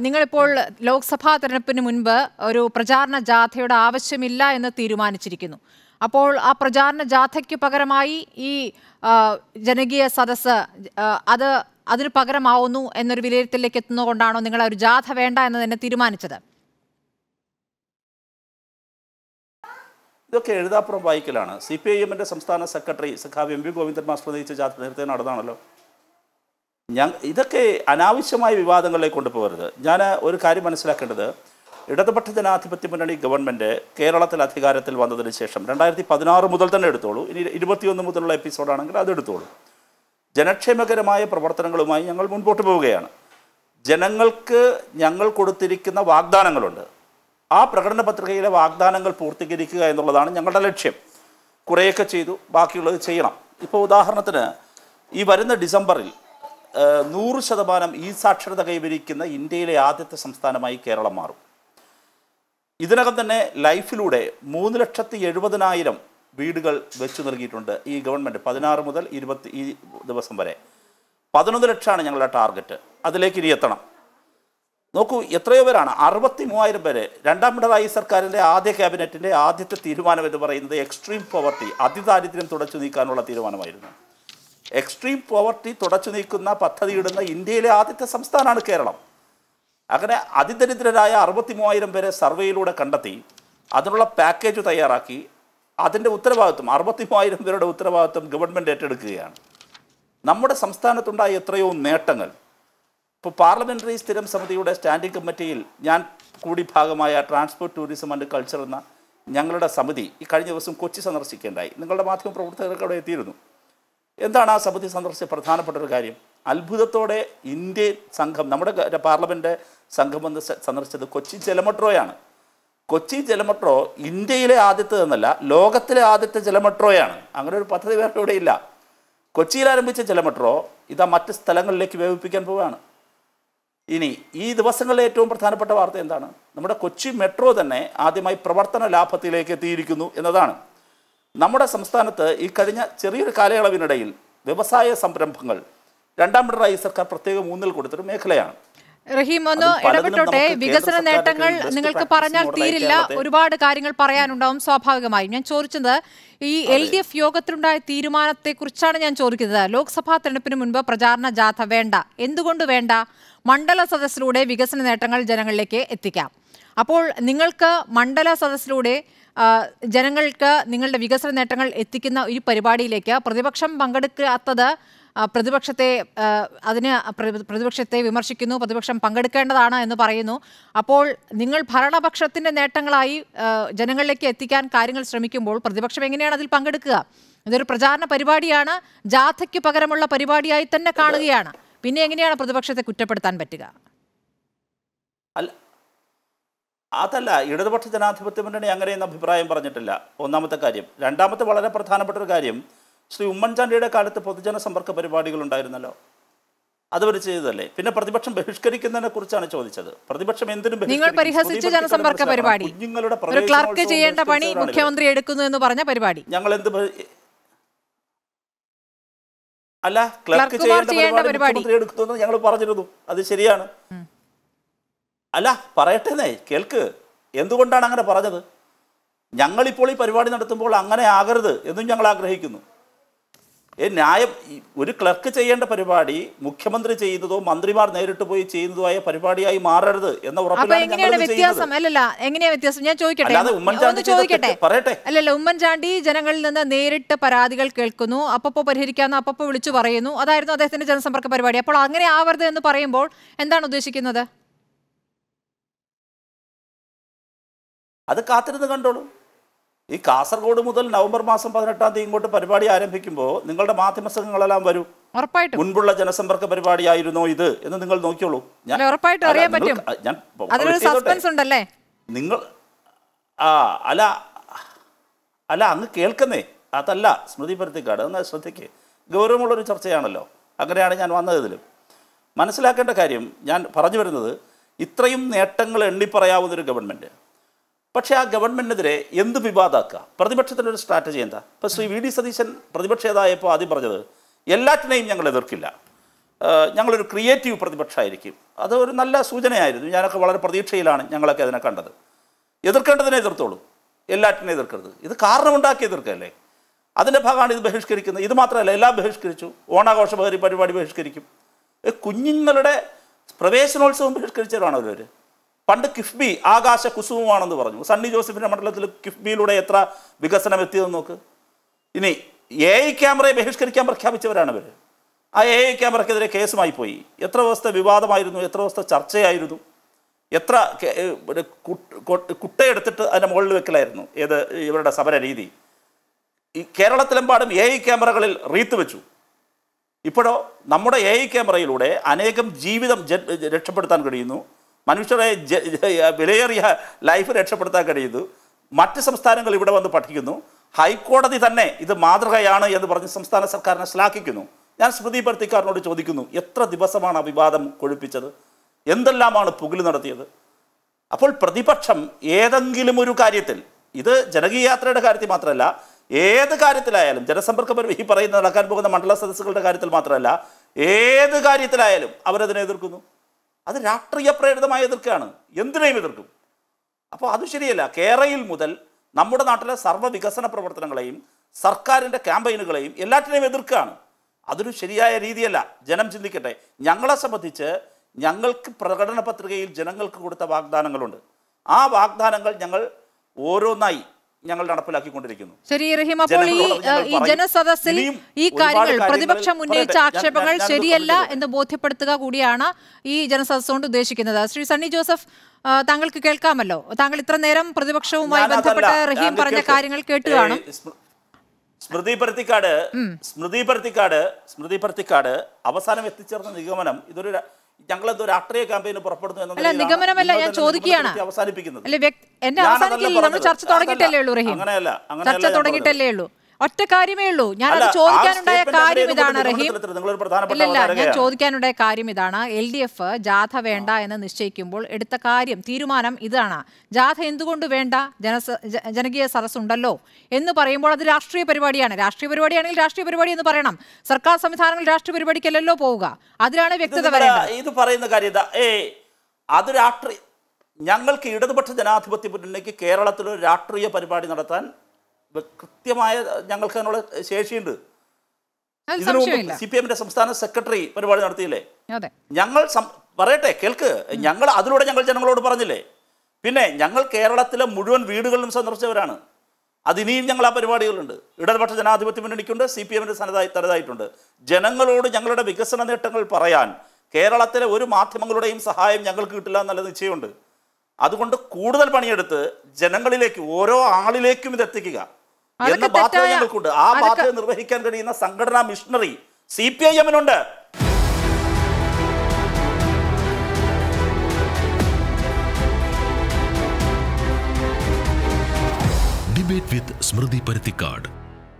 നിങ്ങളിപ്പോൾ ലോക്സഭാ തെരഞ്ഞെടുപ്പിന് മുൻപ് ഒരു പ്രചാരണ ജാഥയുടെ ആവശ്യമില്ല എന്ന് തീരുമാനിച്ചിരിക്കുന്നു അപ്പോൾ ആ പ്രചാരണ ജാഥയ്ക്ക് പകരമായി ഈ ആ, ജനകീയ സദസ്സ് ആ, അത് അതിന് പകരമാവുന്നു എന്നൊരു വിലയിരുത്തലിലേക്ക് എത്തുന്നതുകൊണ്ടാണോ നിങ്ങൾ ആ ഒരു ജാഥ വേണ്ട എന്ന് തന്നെ തീരുമാനിച്ചത് ഇതൊക്കെ എഴുതാപ്പുറം വായിക്കലാണ് സി പി ഐ എമ്മിൻ്റെ സംസ്ഥാന സെക്രട്ടറി സഖാവ് എം വി ഗോവിന്ദൻ മാസ്റ്റർ നയിച്ച ജാഥ നേരത്തെ നടന്നാണല്ലോ ഞാൻ ഇതൊക്കെ അനാവശ്യമായ വിവാദങ്ങളിലേക്ക് കൊണ്ടുപോകരുത് ഞാൻ ഒരു കാര്യം മനസ്സിലാക്കേണ്ടത് ഇടതുപക്ഷ ജനാധിപത്യ മുന്നണി ഗവൺമെൻറ് കേരളത്തിൽ അധികാരത്തിൽ വന്നതിന് ശേഷം രണ്ടായിരത്തി പതിനാറ് മുതൽ തന്നെ എടുത്തോളൂ ഇനി ഇരുപത്തിയൊന്ന് മുതലുള്ള എപ്പിസോഡാണെങ്കിൽ അത് എടുത്തോളൂ ജനക്ഷേമകരമായ പ്രവർത്തനങ്ങളുമായി ഞങ്ങൾ മുൻപോട്ട് പോവുകയാണ് ജനങ്ങൾക്ക് ഞങ്ങൾ കൊടുത്തിരിക്കുന്ന വാഗ്ദാനങ്ങളുണ്ട് ആ പ്രകടന പത്രികയിലെ വാഗ്ദാനങ്ങൾ പൂർത്തീകരിക്കുക എന്നുള്ളതാണ് ഞങ്ങളുടെ ലക്ഷ്യം കുറേയൊക്കെ ചെയ്തു ബാക്കിയുള്ളത് ചെയ്യണം ഇപ്പോൾ ഉദാഹരണത്തിന് ഈ വരുന്ന ഡിസംബറിൽ ഏഹ്, നൂറ് ശതമാനം ഈ സാക്ഷരത കൈവരിക്കുന്ന ഇന്ത്യയിലെ ആദ്യത്തെ സംസ്ഥാനമായി കേരളം മാറും ഇതിനകം തന്നെ ലൈഫിലൂടെ മൂന്ന് ലക്ഷത്തി എഴുപതിനായിരം വീടുകൾ വെച്ചു നൽകിയിട്ടുണ്ട് ഈ ഗവൺമെൻറ് പതിനാറ് മുതൽ ഇരുപത്തി ഈ ദിവസം വരെ പതിനൊന്ന് ലക്ഷമാണ് ഞങ്ങളുടെ ടാർഗറ്റ് അതിലേക്ക് ഇനി എത്തണം നോക്കൂ എത്രയോ പേരാണ് അറുപത്തി മൂവായിരം പേര് രണ്ടാം പിണറായി സർക്കാരിൻ്റെ ആദ്യ ക്യാബിനറ്റിൻ്റെ ആദ്യത്തെ തീരുമാനം എന്ന് പറയുന്നത് എക്സ്ട്രീം പോവർട്ടി അതിദാരിദ്ര്യം തുടച്ചു നീക്കാനുള്ള തീരുമാനമായിരുന്നു എക്സ്ട്രീം പോവർട്ടി തുടച്ചു നീക്കുന്ന പദ്ധതി ഇടുന്ന ഇന്ത്യയിലെ ആദ്യത്തെ സംസ്ഥാനമാണ് കേരളം അങ്ങനെ അതിദരിദ്രരായ അറുപത്തി മൂവായിരം പേരെ സർവേയിലൂടെ കണ്ടെത്തി അതിനുള്ള പാക്കേജ് തയ്യാറാക്കി അതിൻ്റെ ഉത്തരവാദിത്വം അറുപത്തി മൂവായിരം പേരുടെ ഉത്തരവാദിത്വം ഗവൺമെൻറ് ഏറ്റെടുക്കുകയാണ് നമ്മുടെ സംസ്ഥാനത്തുണ്ടായ എത്രയോ നേട്ടങ്ങൾ ഇപ്പോൾ പാർലമെൻ്ററി സ്ഥിരം സമിതിയുടെ സ്റ്റാൻഡിംഗ് കമ്മിറ്റിയിൽ ഞാൻ കൂടി ഭാഗമായ ട്രാൻസ്പോർട്ട് ടൂറിസം ആൻഡ് കൾച്ചർ എന്ന ഞങ്ങളുടെ സമിതി ഈ കഴിഞ്ഞ ദിവസം കൊച്ചി സന്ദർശിക്കേണ്ടായി നിങ്ങളുടെ മാധ്യമ പ്രവർത്തകർക്ക് അവിടെ എത്തിയിരുന്നു എന്താണ് ആ സമിതി സന്ദർശിച്ച പ്രധാനപ്പെട്ട ഒരു കാര്യം അത്ഭുതത്തോടെ ഇന്ത്യൻ സംഘം നമ്മുടെ ഗ- പാർലമെൻറ്റ് സംഘം വന്ന് സ- സന്ദർശിച്ചത് കൊച്ചി ജലമെട്രോയാണ് കൊച്ചി ജലമെട്രോ ഇന്ത്യയിലെ ആദ്യത്തെ എന്നല്ല ലോകത്തിലെ ആദ്യത്തെ ജലമെട്രോയാണ് അങ്ങനെ ഒരു പദ്ധതി വേറെ ഇവിടെയില്ല കൊച്ചിയിൽ ആരംഭിച്ച ജലമെട്രോ ഇതാ മറ്റ് സ്ഥലങ്ങളിലേക്ക് വ്യാപിപ്പിക്കാൻ പോവുകയാണ് ഇനി ഈ ദിവസങ്ങളിലെ ഏറ്റവും പ്രധാനപ്പെട്ട വാർത്ത എന്താണ് നമ്മുടെ കൊച്ചി മെട്രോ തന്നെ ആദ്യമായി പ്രവർത്തന ലാഭത്തിലേക്ക് എത്തിയിരിക്കുന്നു എന്നതാണ് നമ്മുടെ സംസ്ഥാനത്ത് ഈ കഴിഞ്ഞ ചെറിയൊരു കാലയളവിനിടയിൽ വ്യവസായ സംരംഭങ്ങൾ രണ്ടാം പിണറായി സർക്കാർ പ്രത്യേകം ഊന്നൽ കൊടുത്തൊരു മേഖലയാണ് റഹീം ഒന്ന് അതിൽ പലതിനും ഇടപെട്ടോട്ടെ നമുക്ക് വികസന കേന്ദ്ര സർക്കാരിന്റെ നേട്ടങ്ങൾ കയ്യിൽ best നിങ്ങൾക്ക് practice പറഞ്ഞാൽ model ആയി തീരില്ല കേരളത്തെ- ഒരുപാട് കാര്യങ്ങൾ പറയാനുണ്ടാവും സ്വാഭാവികമായും ഞാൻ ചോദിച്ചത് ഈ എൽ ഡി എഫ് യോഗത്തിലുണ്ടായ തീരുമാനത്തെ കുറിച്ചാണ് ഞാൻ ചോദിക്കുന്നത് ലോക്സഭാ തെരഞ്ഞെടുപ്പിന് മുൻപ് പ്രചാരണ ജാഥ വേണ്ട എന്തുകൊണ്ട് വേണ്ട മണ്ഡല സദസ്സിലൂടെ വികസന നേട്ടങ്ങൾ ജനങ്ങളിലേക്ക് എത്തിക്കാം അപ്പോൾ നിങ്ങൾക്ക് മണ്ഡല സദസ്സിലൂടെ ആ, ജനങ്ങൾക്ക് നിങ്ങളുടെ വികസന നേട്ടങ്ങൾ എത്തിക്കുന്ന ഈ പരിപാടിയിലേക്ക് പ്രതിപക്ഷം പങ്കെടുക്കാത്തത് ആ, പ്രതിപക്ഷത്തെ ആ, അതിന് പ്ര- പ്രതിപക്ഷത്തെ വിമർശിക്കുന്നു പ്രതിപക്ഷം പങ്കെടുക്കേണ്ടതാണ് എന്ന് പറയുന്നു അപ്പോൾ നിങ്ങൾ ഭരണപക്ഷത്തിന്റെ നേട്ടങ്ങളായി ആ, ജനങ്ങളിലേക്ക് എത്തിക്കാൻ കാര്യങ്ങൾ ശ്രമിക്കുമ്പോൾ പ്രതിപക്ഷം എങ്ങനെയാണ് അതിൽ പങ്കെടുക്കുക ഇതൊരു പ്രചാരണ പരിപാടിയാണ് ജാഥയ്ക്ക് പകരമുള്ള പരിപാടിയായി തന്നെ കാണുകയാണ് പിന്നെ എങ്ങനെയാണ് പ്രതിപക്ഷത്തെ കുറ്റപ്പെടുത്താൻ പറ്റുക അല്ല അതല്ല ഇടതുപക്ഷ ജനാധിപത്യ മുന്നണി അങ്ങനെയൊന്നും അഭിപ്രായം പറഞ്ഞിട്ടില്ല ഒന്നാമത്തെ കാര്യം രണ്ടാമത്തെ വളരെ പ്രധാനപ്പെട്ട ഒരു കാര്യം ശ്രീ ഉമ്മൻചാണ്ടിയുടെ കാലത്ത് പൊതുജന സമ്പർക്ക പരിപാടികൾ ഉണ്ടായിരുന്നല്ലോ അതുവരെ ചെയ്തതല്ലേ പിന്നെ പ്രതിപക്ഷം ബഹിഷ്കരിക്കുന്നതിനെ കുറിച്ചാണ് ചോദിച്ചത് പ്രതിപക്ഷം എന്തിനും നിങ്ങൾ ബഹിഷ്കരിക്കും? പരിഹസിച്ച സ്മൃതി ജനസമ്പർക്ക മനസ്സിലാക്കണം. പരിപാടി കുഞ്ഞുങ്ങളുടെ ഒരു ക്ലർക്ക് പ്രവേശനോത്സവം ചെയ്യേണ്ട പണി ബഹിഷ്കരിച്ചവരാണ് ഇവർ. മുഖ്യമന്ത്രി എടുക്കുന്നു എന്ന് പറഞ്ഞ പരിപാടി ഞങ്ങൾ എന്ത് ബഹി- അല്ല ക്ലർക്ക് ക്ലർക്കുമാർ ചെയ്യേണ്ട ചെയ്യേണ്ട പരിപാടി പരിപാടി. മുഖ്യമന്ത്രി എടുക്കുന്നു ഞങ്ങൾ പറഞ്ഞിരുന്നു അത് ശരിയാണ് അല്ല പറയട്ടെന്നേ കേൾക്ക് എന്തുകൊണ്ടാണ് അങ്ങനെ പറഞ്ഞത് ഞങ്ങളിപ്പോൾ ഈ പരിപാടി നടത്തുമ്പോൾ അങ്ങനെ ആകരുത് എന്നും ഞങ്ങൾ ആഗ്രഹിക്കുന്നു ഏ ന്യായം ഈ ഒരു ക്ലർക്ക് ചെയ്യേണ്ട പരിപാടി മുഖ്യമന്ത്രി ചെയ്യുന്നതോ മന്ത്രിമാർ നേരിട്ട് പോയി ചെയ്യുന്നതോ പരിപാടിയായി മാറരുത് എന്ന അപ്പൊ ഉറപ്പിലാണ് എങ്ങനെയാണ് ഞങ്ങൾ വ്യത്യാസം അല്ലല്ല എങ്ങനെയാ വ്യത്യാസം ഞാൻ ചോദിക്കട്ടെ അല്ലാതെ ഒന്ന് ഉമ്മൻചാണ്ടി ഒന്ന് ചെയ്ത ചോദിക്കട്ടെ തെറ്റ് പറയട്ടെ. അല്ലല്ല ഉമ്മൻചാണ്ടി ജനങ്ങളിൽ നിന്ന് നേരിട്ട് പരാതികൾ കേൾക്കുന്നു അപ്പപ്പോ പരിഹരിക്കാന്ന് അപ്പപ്പോ വിളിച്ചു പറയുന്നു അതായിരുന്നു അദ്ദേഹത്തിന്റെ ജനസമ്പർക്ക പരിപാടി അപ്പോൾ അങ്ങനെ ആവരുത് എന്ന് പറയുമ്പോൾ എന്താണ് ഉദ്ദേശിക്കുന്നത് അത് കാത്തിരുന്ന് കണ്ടോളൂ ഈ കാസർഗോഡ് മുതൽ നവംബർ മാസം പതിനെട്ടാം തീയതി ഇങ്ങോട്ട് പരിപാടി ആരംഭിക്കുമ്പോൾ നിങ്ങളുടെ മാധ്യമ സംഘങ്ങളെല്ലാം വരും ഉറപ്പായിട്ടും മുൻപുള്ള ജനസമ്പർക്ക പരിപാടിയായിരുന്നോ ഇത് എന്ന് നിങ്ങൾ നോക്കിയോളൂ ഞാൻ അല്ല, ഉറപ്പായിട്ടും അല്ല, അറിയാൻ നിങ്ങൾ- പറ്റും. ഞാൻ അതിലൊരു ചെയ്തോട്ടെ. സസ്പെൻസ് ഉണ്ടല്ലേ നിങ്ങൾ ആ അല്ല അല്ല അങ്ങ് കേൾക്കുന്നേ അതല്ല സ്മൃതി പരുത്തിക്കാട് ഒന്ന് ശ്രദ്ധിക്ക് ഗൗരവമുള്ളൊരു ചർച്ചയാണല്ലോ അങ്ങനെയാണ് ഞാൻ വന്നത് ഇതിലും മനസ്സിലാക്കേണ്ട കാര്യം ഞാൻ പറഞ്ഞു വരുന്നത് ഇത്രയും നേട്ടങ്ങൾ എണ്ണിപ്പറയാവുന്നൊരു ഗവൺമെൻറ് പക്ഷേ ആ ഗവൺമെൻറ്റിനെതിരെ എന്ത് വിവാദമാക്കുക പ്രതിപക്ഷത്തിൻ്റെ ഒരു സ്ട്രാറ്റജി എന്താ ഇപ്പോൾ ശ്രീ വി ഡി സതീശൻ പ്രതിപക്ഷ നേതായപ്പോൾ ആദ്യം പറഞ്ഞത് എല്ലാറ്റിനെയും ഞങ്ങൾ എതിർക്കില്ല ആ, ഞങ്ങളൊരു ക്രിയേറ്റീവ് പ്രതിപക്ഷമായിരിക്കും അത് ഒരു നല്ല സൂചനയായിരുന്നു ഞാനൊക്കെ വളരെ പ്രതീക്ഷയിലാണ് ഞങ്ങളൊക്കെ അതിനെ കണ്ടത് എതിർക്കേണ്ടതിനെ എതിർത്തോളൂ എല്ലാറ്റിനെയും എതിർക്കരുത് ഇത് കാരണമുണ്ടാക്കി എതിർക്കല്ലേ അതിൻ്റെ ഭാഗമാണ് ഇത് ബഹിഷ്കരിക്കുന്നത് ഇത് മാത്രമല്ല എല്ലാം ബഹിഷ്കരിച്ചു ഓണാഘോഷ പരി- പരിപാടി ബഹിഷ്കരിക്കും ഏ, കുഞ്ഞുങ്ങളുടെ പ്രവേശനോത്സവം ബഹിഷ്കരിച്ചവരാണ് അവർ പണ്ട് കിഫ്ബി ആകാശ കുസുമമാണെന്ന് പറഞ്ഞു സണ്ണി ജോസഫിൻ്റെ മണ്ഡലത്തിൽ കിഫ്ബിയിലൂടെ എത്ര വികസനം എത്തിയതെന്ന് നോക്ക് ഇനി എ ഐ ക്യാമറയെ ബഹിഷ്കരിക്കാൻ പ്രഖ്യാപിച്ചവരാണ് ഇവർ ആ എ ഐ ക്യാമറയ്ക്കെതിരെ കേസുമായി പോയി എത്ര ദിവസത്തെ വിവാദമായിരുന്നു എത്ര ദിവസത്തെ ചർച്ചയായിരുന്നു എത്ര കെ- ഏ, ഒരു കുട്ട്- കൊട്ട്- കുട്ടയെടുത്തിട്ട് അതിൻ്റെ മുകളിൽ വെക്കലായിരുന്നു ഏത് ഇവരുടെ സമര രീതി ഈ കേരളത്തിലെമ്പാടും എ ഐ ക്യാമറകളിൽ റീത്ത് വെച്ചു ഇപ്പോഴോ നമ്മുടെ എ ഐ ക്യാമറയിലൂടെ അനേകം ജീവിതം ജ- രക്ഷപ്പെടുത്താൻ കഴിയുന്നു മനുഷ്യരെ ജ- ജ- വിലയേറിയ ലൈഫ് രക്ഷപ്പെടുത്താൻ കഴിയുന്നു മറ്റ് സംസ്ഥാനങ്ങൾ ഇവിടെ വന്ന് പഠിക്കുന്നു ഹൈക്കോടതി തന്നെ ഇത് മാതൃകയാണ് എന്ന് പറഞ്ഞ് സംസ്ഥാന സർക്കാരിനെ ശ്ലാഘിക്കുന്നു ഞാൻ സ്മൃതി പർത്തിക്കാരനോട് ചോദിക്കുന്നു എത്ര ദിവസമാണ് ആ വിവാദം കൊഴുപ്പിച്ചത് എന്തെല്ലാമാണ് പുകില് നടത്തിയത് അപ്പോൾ പ്രതിപക്ഷം ഏതെങ്കിലും ഒരു കാര്യത്തിൽ ഇത് ജനകീയ യാത്രയുടെ കാര്യത്തിൽ മാത്രമല്ല ഏത് കാര്യത്തിലായാലും ജനസമ്പർക്ക പരിപാടി ഈ പറയുന്ന നടക്കാൻ പോകുന്ന മണ്ഡല സദസ്സുകളുടെ കാര്യത്തിൽ മാത്രമല്ല ഏത് കാര്യത്തിലായാലും അവരതിനെ എതിർക്കുന്നു അത് രാഷ്ട്രീയ പ്രേരിതമായി എതിർക്കുകയാണ് എന്തിനേയും എതിർക്കും അപ്പോൾ അത് ശരിയല്ല കേരളയിൽ മുതൽ നമ്മുടെ നാട്ടിലെ സർവ്വ വികസന പ്രവർത്തനങ്ങളെയും സർക്കാരിൻ്റെ ക്യാമ്പയിനുകളെയും എല്ലാറ്റിനെയും എതിർക്കുകയാണ് അതൊരു ശരിയായ രീതിയല്ല ജനം ചിന്തിക്കട്ടെ ഞങ്ങളെ സംബന്ധിച്ച് ഞങ്ങൾക്ക് പ്രകടന പത്രികയിൽ ജനങ്ങൾക്ക് കൊടുത്ത വാഗ്ദാനങ്ങളുണ്ട് ആ വാഗ്ദാനങ്ങൾ ഞങ്ങൾ ഓരോന്നായി ഞങ്ങൾ നടപ്പിലാക്കിക്കൊണ്ടിരിക്കുന്നു ശരി റഹീം അപ്പോൾ ഈ ജനങ്ങളോട് ഞങ്ങൾ ഈ പറയും. ജനസദസ്സിൽ ഇനിയും ഈ ഒരുപാട് കാര്യങ്ങൾ കാര്യങ്ങളിൽ പ്രതിപക്ഷം ഉന്നയിച്ച പറയട്ടെ. ഞാൻ- ആക്ഷേപങ്ങൾ ഞാൻ- ഞാനത് ശരിയല്ല പറഞ്ഞില്ലേ? എന്ന് ബോധ്യപ്പെടുത്തുക കൂടിയാണ് ഈ ജനസദസ് കൊണ്ട് ഉദ്ദേശിക്കുന്നത് ശ്രീ സണ്ണി ജോസഫ് ആ, താങ്കൾക്ക് കേൾക്കാമല്ലോ താങ്കൾ ഇത്ര നേരം പ്രതിപക്ഷവുമായി ഞാനതല്ല. ബന്ധപ്പെട്ട് റഹീം ഞാൻ പറഞ്ഞ കേൾക്ക്. കാര്യങ്ങൾ കേട്ട് ഏയ് കാണും സ്മൃ- സ്മൃതി പരുത്തിക്കാട് സ്മൃതി പരുത്തിക്കാട് സ്മൃതി പരുത്തിക്കാട് അവസാനം എത്തിച്ചേർന്ന നിഗമനം ഇതൊരു ര- ഞങ്ങളെന്തോ രാഷ്ട്രീയ ക്യാമ്പയിന് പുറപ്പെടുന്നു എന്ന അല്ല നിലയിലാണ് നിഗമനമല്ല നിങ്ങൾ ഞാൻ തന്നെ ചോദിക്കുകയാണ് നിഗമനപ്പെടുത്തി അവസാനിപ്പിക്കുന്നത് അല്ലെ വ്യക്തി എന്റെ ഞാനതല്ല അവസാനിക്കില്ല നമ്മൾ പറഞ്ഞത്. ചർച്ച തുടങ്ങിയിട്ടല്ലേ ഉള്ളൂ റഹീം അങ്ങനെയല്ല അങ്ങനെയല്ല ചർച്ച ഞാൻ തുടങ്ങിയിട്ടല്ലേ ഉള്ളൂ ഒറ്റ കാര്യമേ ഉള്ളൂ ഞാൻ അത് അല്ല, ആ ചോദിക്കാനുണ്ടായ statement കാര്യം എങ്ങനെ ഇതാണ് നിങ്ങൾ റഹീം നിഗമനത്തിലെത്തുന്നത്? നിങ്ങളൊരു പ്രധാനപ്പെട്ട ഇല്ലല്ല ഞാൻ അവതാരകയാണ്. ചോദിക്കാനുണ്ടായ കാര്യം ഇതാണ് എൽ ഡി എഫ് ജാഥ വേണ്ട എന്ന് നിശ്ചയിക്കുമ്പോൾ എടുത്ത കാര്യം തീരുമാനം ഇതാണ് ജാഥ എന്തുകൊണ്ട് വേണ്ട ജനസ ജ- ജനകീയ സദസ് ഉണ്ടല്ലോ എന്ന് പറയുമ്പോൾ അത് രാഷ്ട്രീയ പരിപാടിയാണ് രാഷ്ട്രീയ പരിപാടിയാണെങ്കിൽ രാഷ്ട്രീയ പരിപാടി എന്ന് പറയണം സർക്കാർ സംവിധാനങ്ങൾ രാഷ്ട്രീയ പരിപാടിക്കല്ലല്ലോ പോവുക അതിലാണ് ഇത് വ്യക്തത നിങ്ങള് വരേണ്ടത് ഇത് പറയുന്ന കാര്യം ഇതാ ഏ അത് രാഷ്ട്രീയ ഞങ്ങൾക്ക് ഇടതുപക്ഷ ജനാധിപത്യ മുന്നണിക്ക് കേരളത്തിൽ ഒരു രാഷ്ട്രീയ പരിപാടി നടത്താൻ വ- കൃത്യമായ ഞങ്ങൾക്ക് അതിനുള്ള ശേഷിയുണ്ട് അതിൽ ഇതിനു സംശയമില്ല മുമ്പ് സി പി എമ്മിന്റെ സംസ്ഥാന സെക്രട്ടറി പരിപാടി നടത്തിയില്ലേ അതെ ഞങ്ങൾ സം- പറയട്ടെ കേൾക്ക് ഞങ്ങൾ അതിലൂടെ ഞങ്ങൾ ജനങ്ങളോട് പറഞ്ഞില്ലേ പിന്നെ ഞങ്ങൾ കേരളത്തിലെ മുഴുവൻ വീടുകളിലും സന്ദർശിച്ചവരാണ് അതിനിയും ഞങ്ങൾ ആ പരിപാടികളുണ്ട് ഇടതുപക്ഷ ജനാധിപത്യ മുന്നണിക്കുണ്ട് സി പി എമ്മിൻ്റെ തനതായി തനതായിട്ടുണ്ട് ജനങ്ങളോട് ഞങ്ങളുടെ വികസന നേട്ടങ്ങൾ പറയാൻ കേരളത്തിലെ ഒരു മാധ്യമങ്ങളുടെയും സഹായം ഞങ്ങൾക്ക് കിട്ടില്ല എന്നുള്ള നിശ്ചയമുണ്ട് അതുകൊണ്ട് കൂടുതൽ പണിയെടുത്ത് ജനങ്ങളിലേക്ക് ഓരോ ആളിലേക്കും ഇത് എത്തിക്കുക അതൊക്കെ എന്ന ബാധ്യത തെറ്റായ- ഞങ്ങൾക്കുണ്ട് ആ അതൊക്കെ- ബാധ്യത നിർവഹിക്കാൻ കഴിയുന്ന സംഘടനാ മിഷണറി സി പി ഐ എമ്മിനുണ്ട് ഡിബേറ്റ് വിത്ത് സ്മൃതി പരുത്തിക്കാട്